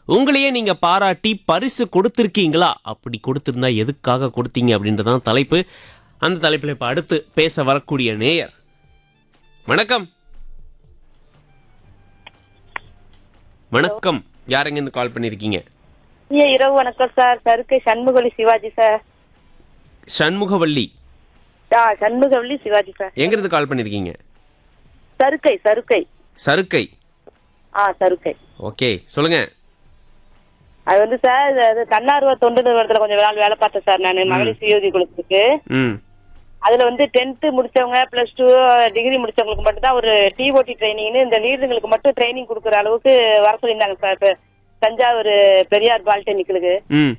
உங்களையே நீங்க பாராட்டி பரிசு கொடுத்துருக்கீங்களா அப்படி கொடுத்திருந்தா எதுக்காக கொடுத்தீங்க அப்படின்றதான் தலைப்பு அந்த தலைப்பில் இப்ப அடுத்து பேச வரக்கூடிய நேயர் வணக்கம் வணக்கம் யார் எங்கேருந்து கால் பண்ணிருக்கீங்க ஐயா இரவு வணக்கம் சார் சருக்கு சண்முகவள்ளி சிவாஜி சார் சண்முகவல்லி ஆ சண்முகவள்ளி சிவாஜி சார் எங்கிருந்து கால் பண்ணிருக்கீங்க சருக்கை சருக்கை சருக்கை ஆ சருக்கை ஓகே சொல்லுங்க அது வந்து சார் அது தன்னார்வ தொண்டு நிறுவனத்துல கொஞ்சம் நாள் வேலை பார்த்தேன் சார் நான் மகளிர் சுயோதி குழுத்துக்கு ம் அதுல வந்து டென்த் முடிச்சவங்க பிளஸ் டூ டிகிரி முடிச்சவங்களுக்கு மட்டும் தான் ஒரு டிஓடி ட்ரைனிங்னு இந்த லீடருங்களுக்கு மட்டும் ட்ரைனிங் கொடுக்குற அளவுக்கு வர சொல்லியிருந்தாங்க சார் இப்ப தஞ்சாவூர் பெரியார் பாலிடெக்னிக்கலுக்கு ம்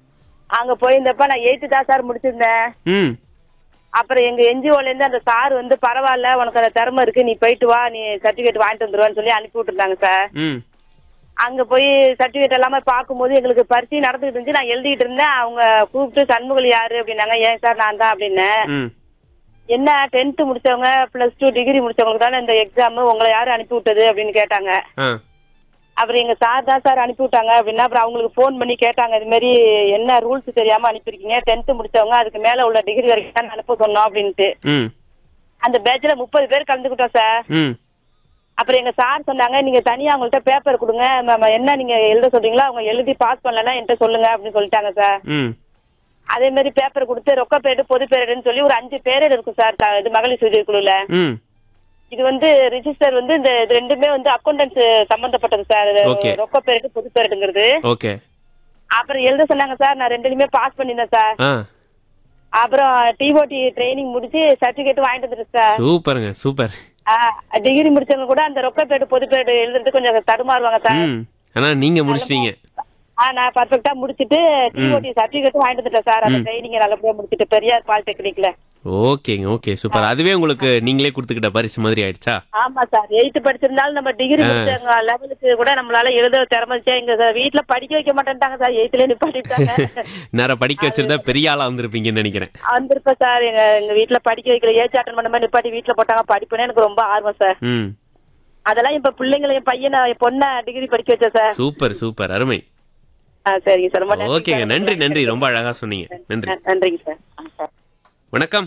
அங்க போயிருந்தப்ப நான் எயித்து தான் சார் முடிச்சிருந்தேன் ம் அப்புறம் எங்க என்ஜிஓல இருந்து அந்த சார் வந்து பரவாயில்ல உனக்கு அந்த திறமை இருக்கு நீ போயிட்டு வா நீ சர்டிபிகேட் வாங்கிட்டு வந்துருவான்னு சொல்லி அனுப்பி விட்டுருந்தாங்க சார் ம் அங்க போய் சர்டிபிகேட் எல்லாமே பார்க்கும்போது எங்களுக்கு பரிசு நடந்துட்டு இருந்துச்சு நான் எழுதிட்டு இருந்தேன் அவங்க கூப்பிட்டு சண்முகல் யாரு அப்படின்னாங்க ஏன் சார் நான் தான் அப்படின்னேன் ம் என்ன டென்த் முடிச்சவங்க பிளஸ் டூ டிகிரி முடிச்சவங்களுக்கு தானே இந்த எக்ஸாம் உங்களை யாரு அனுப்பி விட்டது அப்படின்னு கேட்டாங்க ஆ அப்புறம் எங்க சார் தான் சார் அனுப்பி விட்டாங்க அப்படின்னா அப்புறம் அவங்களுக்கு ஃபோன் பண்ணி கேட்டாங்க இது மாதிரி என்ன ரூல்ஸ் தெரியாம அனுப்பியிருக்கீங்க டென்த் முடிச்சவங்க அதுக்கு மேல உள்ள டிகிரி வரைக்கும் தான் அனுப்ப சொன்னோம் அப்படின்ட்டு ம் அந்த பேட்ச்ல முப்பது பேர் கலந்துக்கிட்டோம் சார் ம் அப்புறம் எங்க சார் சொன்னாங்க நீங்க தனியா அவங்கள்ட்ட பேப்பர் கொடுங்க ம- என்ன நீங்க எழுத சொல்றீங்களோ அவங்க எழுதி பாஸ் பண்ணலன்னா என்கிட்ட சொல்லுங்க அப்படின்னு சொல்லிட்டாங்க சார் ம் அதே மாதிரி பேப்பர் கொடுத்து ரொக்க பேரு பொது பேருன்னு சொல்லி ஒரு அஞ்சு பேர் இருக்கும் சார் த- இது மகளிர் சுய குழுல ம் இது வந்து ரிஜிஸ்டர் வந்து இந்த இது ரெண்டுமே வந்து அக்கௌண்டன்ஸ் சம்பந்தப்பட்டது சார் Okay. ரொக்க பேருக்கு பொது பேருங்கிறது ஓகே அப்புறம் எழுத சொன்னாங்க சார் நான் ரெண்டுலயுமே பாஸ் பண்ணியிருந்தேன் சார் ஆ அப்புறம் டிஓடி ட்ரைனிங் முடிச்சு சர்டிபிகேட் வாங்கிட்டு வந்துட்டேன் சார் சூப்பருங்க சூப்பர் டிகிரி முடிச்சவங்க கூட அந்த ரொக்க பேரு பொது பேரு எழுதுறது கொஞ்சம் தடுமாறுவாங்க சார் ம் ஆனா நீங்க முடிச்சிட்டீங்க ஆ நான் பர்ஃபெக்ட்டா முடிச்சிட்டு டிஓடி சர்டிபிகேட் வாங்கிட்டு வந்துட்டேன் சார் அந்த ட்ரைனிங் நல்லபடியா முடிச்சிட்டு பெரியார் பாலிடெக்னிக்ல ஓகேங்க ஓகே சூப்பர் அதுவே உங்களுக்கு நீங்களே கொடுத்துக்கிட்ட பரிசு மாதிரி ஆயிடுச்சா ஆமா சார் எயித்து படிச்சிருந்தாலும் நம்ம டிகிரி முடிச்சவங்க லெவலுக்கு கூட நம்மளால எழுத திறமைச்சா எங்க சார் வீட்டுல படிக்க வைக்க மாட்டேன்ட்டாங்க சார் எயித்துல நிப்பாட்டிட்டாங்க நேரம் படிக்க வச்சிருந்தா பெரிய ஆளா வந்திருப்பீங்கன்னு நினைக்கிறேன் வந்திருப்பேன் சார் எங்க எங்க வீட்டுல படிக்க வைக்கல ஏஜ் அட்டன் பண்ண மாதிரி நிப்பாட்டி வீட்டுல போட்டாங்க படிப்புன்னு எனக்கு ரொம்ப ஆர்வம் சார் ம் அதெல்லாம் இப்ப பிள்ளைங்களை என் பையனை என் பொண்ணை டிகிரி படிக்க வச்சேன் சார் சூப்பர் சூப்பர் அருமை ஆ, சரிங்க சார் ரொம்ப நன்றி ஓகேங்க சார். நன்றி நன்றி ரொம்ப அழகா சொன்னீங்க நன்றி நன்றிங்க சார் ஆ, சார் வணக்கம்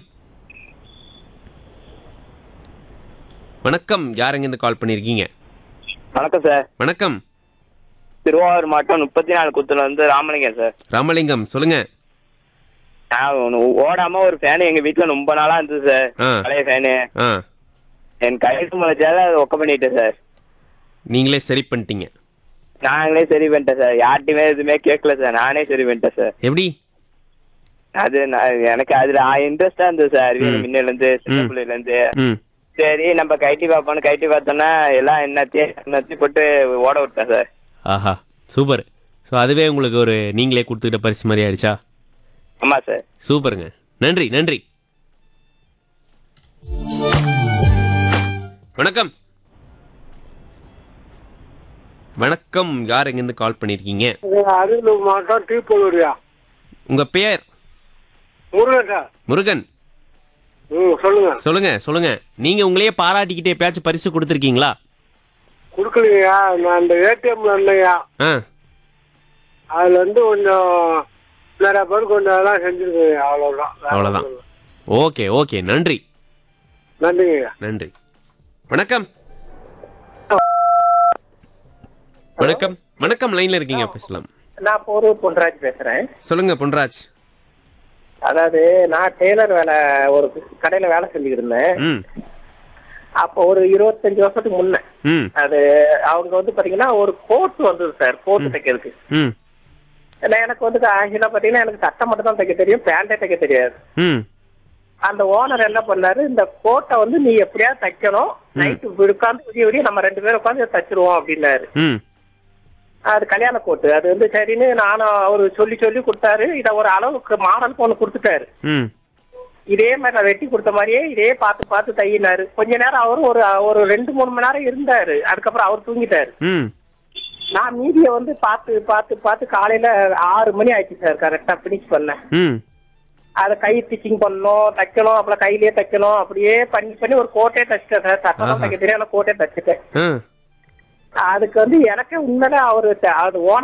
வணக்கம் யாருங்க இருந்து கால் பண்ணிருக்கீங்க வணக்கம் சார் வணக்கம் திருவாரூர் மாவட்டம் முப்பத்தி நாலு குத்துல வந்து ராமலிங்கம் சார் ராமலிங்கம் சொல்லுங்க நான் ஒண்ணு ஓடாம ஒரு ஃபேன் எங்க வீட்டுல ரொம்ப நாளா இருந்தது சார் ஆ. பழைய ஃபேனு ஆ என் கைக்கு முளைச்சால அதை ஒக்க பண்ணிட்டேன் சார் நீங்களே சரி பண்ணிட்டீங்க நாங்களே சரி பண்ணிட்டேன் சார் யார்ட்டையுமே எதுவுமே கேட்கல சார் நானே சரி பண்ணிட்டேன் சார் எப்படி அது நான் எனக்கு அதுல இன்ட்ரெஸ்டா இருந்தது சார் அறிவியல் ம். முன்னில இருந்து சின்ன ம். பிள்ளைல இருந்து ம் சரி நம்ம கைட்டி பார்ப்போம்னு கைட்டி பார்த்தோன்னா எல்லாம் என்னத்தையும் என்னத்தையும் போட்டு ஓட விட்டேன் சார் ஆஹா சூப்பர் ஸோ அதுவே உங்களுக்கு ஒரு நீங்களே கொடுத்துக்கிட்ட பரிசு மாதிரி ஆயிடுச்சா ஆமா சார் சூப்பருங்க நன்றி நன்றி வணக்கம் வணக்கம் யார் எங்கேருந்து கால் பண்ணியிருக்கீங்க அரியலூர் மாவட்டம் தீப்பொழுரியா உங்க பெயர் முருகன் சார் முருகன் ம் சொல்லுங்க சொல்லுங்க சொல்லுங்க நீங்க உங்களையே பாராட்டிக்கிட்டே எப்பயாச்சும் பரிசு கொடுத்துருக்கீங்களா கொடுக்கலையா நான் அந்த ஏடிஎம்ல இருந்தேயா ஆ அதுல இருந்து கொஞ்சம் நிறைய பேர் கொஞ்சம் அதெல்லாம் செஞ்சிருக்கேன் அவ்வளவுதான் வேற அவ்வளவுதான். ஒண்ணும் இல்ல. ஓகே ஓகே நன்றி நன்றிங்க நன்றி வணக்கம் வணக்கம் வணக்கம் லைன்ல இருக்கீங்க பேசலாம் நான் போரு பொன்ராஜ் பேசுறேன் சொல்லுங்க பொன்ராஜ் அதாவது நான் டெய்லர் வேலை ஒரு கடையில வேலை செஞ்சுக்கிட்டு இருந்தேன் ம் அப்போ ஒரு இருபத்தஞ்சு வருஷத்துக்கு முன்ன ம் அது அவங்க வந்து பாத்தீங்கன்னா ஒரு கோட் வந்தது சார் கோட் தைக்கிறதுக்கு ம் ஏன்னா எனக்கு வந்து ஆக்சுவலா பாத்தீங்கன்னா எனக்கு சட்டை மட்டும் தான் தைக்க தெரியும் பேண்டே தைக்க தெரியாது ம் அந்த ஓனர் என்ன பண்ணாரு இந்த கோட்டை வந்து நீ எப்படியாவது தைக்கணும் நைட்டு உட்காந்து விடிய விடிய நம்ம ரெண்டு பேரும் உட்காந்து தச்சிருவோம் அப்படின்னாரு ம் அது கல்யாண கோட்டு அது வந்து சரின்னு நானும் அவரு சொல்லி சொல்லி கொடுத்தாரு இத ஒரு அளவுக்கு மாடலுக்கு ஒண்ணு கொடுத்துட்டாரு ம் இதே மாதிரி நான் வெட்டி கொடுத்த மாதிரியே இதே பார்த்து பார்த்து தையினாரு கொஞ்ச நேரம் அவரும் ஒரு ஒரு ரெண்டு மூணு மணி நேரம் இருந்தாரு அதுக்கப்புறம் அவர் தூங்கிட்டாரு ம் நான் மீதிய வந்து பார்த்து பார்த்து பார்த்து காலையில ஆறு மணி ஆயிடுச்சு சார் கரெக்டா பினிஷ் பண்ணேன் ம் அதை கை ஸ்டிச்சிங் பண்ணணும் தைக்கணும் அப்புறம் கையிலேயே தைக்கணும் அப்படியே பண்ணி பண்ணி ஒரு கோட்டே தச்சிட்டேன் சார் சட்டம் தைக்க தெரியும் கோட்டே தச்சுட்டேன் ஆ அதுக்கு வந்து எனக்கே உண்மையில அவரு த- அது ஓன